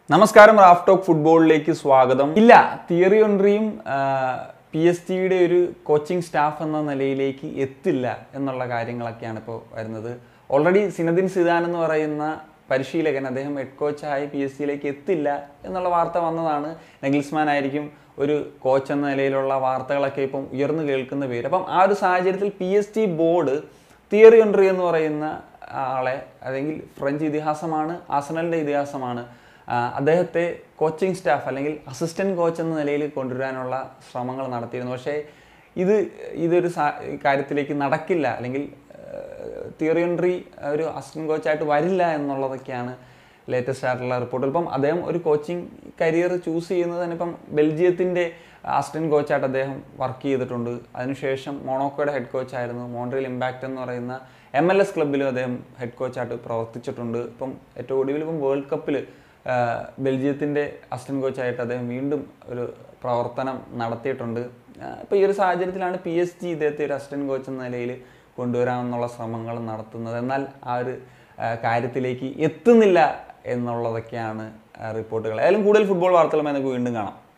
നമസ്കാരം Raf talk ഫുട്ബോളിലേക്ക് സ്വാഗതം ഇല്ല തിയറി ഒൻട്രിയും പി എസ് ടിയുടെ ഒരു കോച്ചിങ് സ്റ്റാഫ് എന്ന നിലയിലേക്ക് എത്തില്ല എന്നുള്ള കാര്യങ്ങളൊക്കെയാണ് ഇപ്പോൾ വരുന്നത് ഓൾറെഡി സിനദിൻ സിദാൻ എന്ന് പറയുന്ന പരിശീലകൻ അദ്ദേഹം ഹെഡ് കോച്ചായി പി എസ് സിയിലേക്ക് എത്തില്ല എന്നുള്ള വാർത്ത വന്നതാണ് നെഗിൽസ്മാൻ ആയിരിക്കും ഒരു കോച്ച് എന്ന നിലയിലുള്ള വാർത്തകളൊക്കെ ഇപ്പം ഉയർന്നു കേൾക്കുന്ന പേര് അപ്പം ആ ഒരു സാഹചര്യത്തിൽ P S T board Thierry Henry എന്ന് പറയുന്ന ആളെ അല്ലെങ്കിൽ ഫ്രഞ്ച് ഇതിഹാസമാണ് ആസനലിൻ്റെ ഇതിഹാസമാണ് ആ, അദ്ദേഹത്തെ കോച്ചിങ് സ്റ്റാഫ് അല്ലെങ്കിൽ അസിസ്റ്റന്റ് കോച്ച് എന്ന നിലയിൽ കൊണ്ടുവരാനുള്ള ശ്രമങ്ങൾ നടത്തിയിരുന്നു പക്ഷേ ഇത് ഇതൊരു സാ കാര്യത്തിലേക്ക് നടക്കില്ല അല്ലെങ്കിൽ തിയറി എൻട്രി ഒരു അസിസ്റ്റന്റ് കോച്ചായിട്ട് വരില്ല എന്നുള്ളതൊക്കെയാണ് ലേറ്റസ്റ്റ് ആയിട്ടുള്ള റിപ്പോർട്ടുകൾ ഇപ്പം അദ്ദേഹം ഒരു കോച്ചിങ് കരിയർ ചൂസ് ചെയ്യുന്നത് തന്നെ ഇപ്പം ബെൽജിയത്തിൻ്റെ അസിസ്റ്റന്റ് കോച്ചായിട്ട് അദ്ദേഹം വർക്ക് ചെയ്തിട്ടുണ്ട് അതിനുശേഷം മോണോക്കോയുടെ ഹെഡ് കോച്ചായിരുന്നു മോൺട്രിയൽ ഇമ്പാക്റ്റ് എന്ന് പറയുന്ന എം എൽ എസ് ക്ലബ്ബിലും അദ്ദേഹം ഹെഡ് കോച്ചായിട്ട് പ്രവർത്തിച്ചിട്ടുണ്ട് ഇപ്പം ഏറ്റവും ഒടുവിൽ ഇപ്പം വേൾഡ് കപ്പിൽ ബെൽജിയത്തിൻ്റെ അസിസ്റ്റന്റ് കോച്ചായിട്ട് അദ്ദേഹം വീണ്ടും ഒരു പ്രവർത്തനം നടത്തിയിട്ടുണ്ട് ഇപ്പോൾ ഈ ഒരു സാഹചര്യത്തിലാണ് പി എസ് ജി ഇദ്ദേഹത്തെ ഒരു അസിസ്റ്റന്റ് കോച്ച് എന്ന നിലയിൽ കൊണ്ടുവരാമെന്നുള്ള ശ്രമങ്ങൾ നടത്തുന്നത് എന്നാൽ ആ ഒരു ആ, കാര്യത്തിലേക്ക് എത്തുന്നില്ല എന്നുള്ളതൊക്കെയാണ് ആ, റിപ്പോർട്ടുകൾ ഏതായാലും കൂടുതൽ ഫുട്ബോൾ വാർത്തകളുമായി നമുക്ക് വീണ്ടും കാണാം